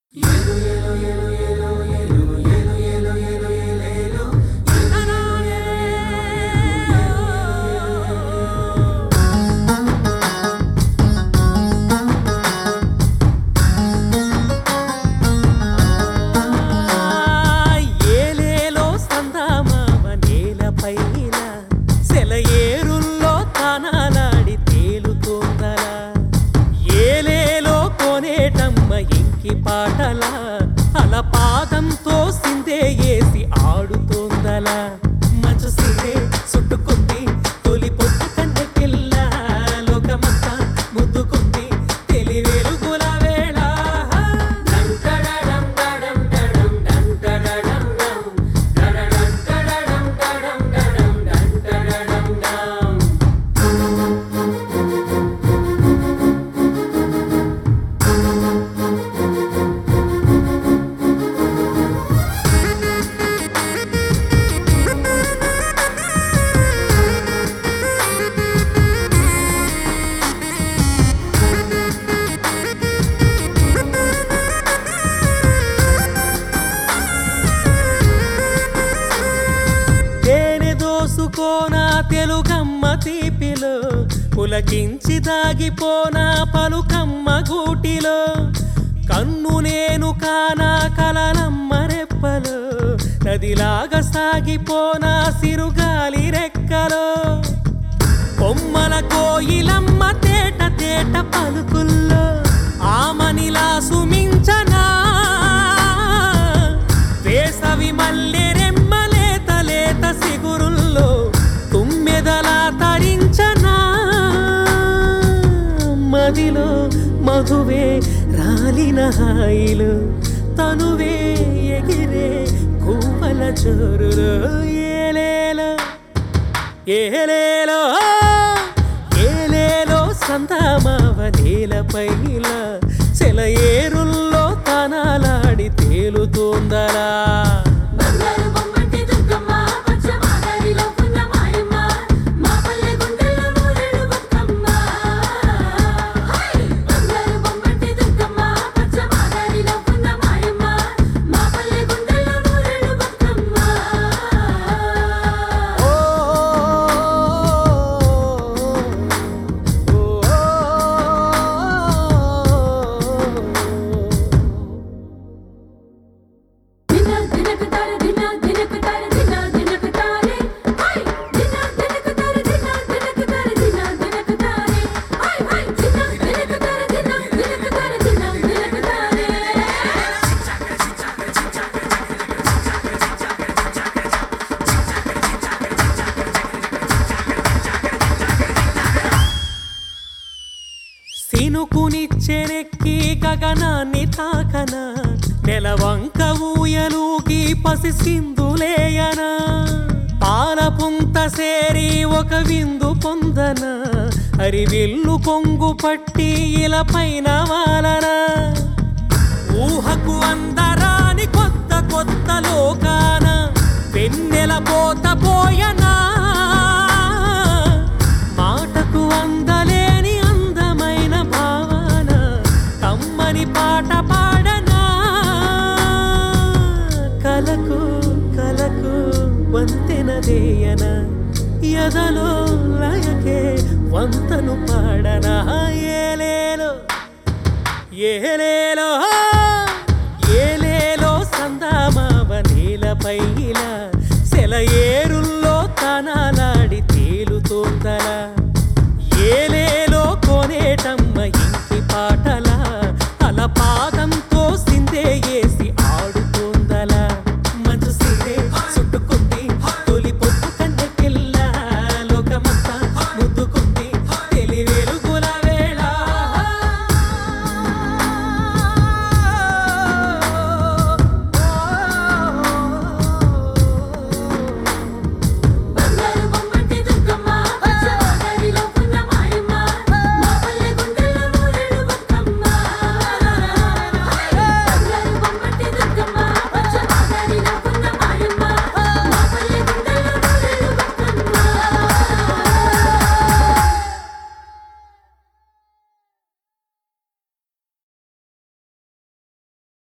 ఏలేలో సందామామ నేలపైన సెలయేరుల్లో తానాలాడి తేలుతోందలా ఏలేలో కోనేటమ్మ ఇంకి పాటల అల పాదంతో సిందే ఏసి ఆడుతోందలా మంచు సిరే చుట్టుకుంది తొలి పొట్టు కంటే పిల్ల లోకమంతా ముద్దుకుంది తెలి వెలుగుల వేళ తేనె దోసుకోనా తెలుగమ్మ తీపిలో పులకించి దాగిపోనా పలుకమ్మ గూటిలో కన్ను నేను కానా కలనమ్మ రెప్పలో నదిలాగా సాగిపోనా సిరుగాలి రెక్కలో కొమ్మల కోయిలమ్మ తేట తేట పలుకుల్లో ఆమనిలా సుమించనా వేసవి మల్లె రెమ్మలేత లేత సిగురుల్లో తుమ్మెదలా తరించనా మదిలో మధువే రాలిన హాయిలు తనువే ఎగిరే కూవల చోరులో ఏలేలో ఏలేలో ఏలేలో సంతామావ నేలపైన సెలయేరుల్లో తనాలాడి తేలుతోందరా బంగారు బొమ్మంటి దుర్గమ్మ పచ్చ మాదారిలో పున్న మాయమ్మ మా పల్లె గుండెల్లో నూరేడు బతుకమ్మ బంగారు బొమ్మంటి దుర్గమ్మ పచ్చ మాదారిలో పున్న మాయమ్మ మా పల్లె గుండెల్లో నూరేడు బతుకమ్మ ఓ దిన దినకు తార దిన దినకు తార దిన దినకు తారే హై దిన దినకు తార దిన దినకు తార దిన దినకు తారే హై హై దిన దినకు తార దిన దినకు తార దిన దినకు తారే సినుకునిచ్చెనెక్కి గగనాన్ని తాకన నెలవంక ఊయలూగి పసి సింధులేయన పాలపుంత సేరి ఒక విందు పొందన అరివిల్లు కొంగు పట్టి ఇలపైన వాలన ఊహకు అందరాని కొత్త కొత్త లోకాన వెన్నెల పోత పోయనా మాటకు అందలేని అందమైన భావన కమ్మని పాట పాడనా కలకు కలకు వంతెనదేయన ఎదలో లయకే వంతను పాడనా ఏలేలో ఏలేలో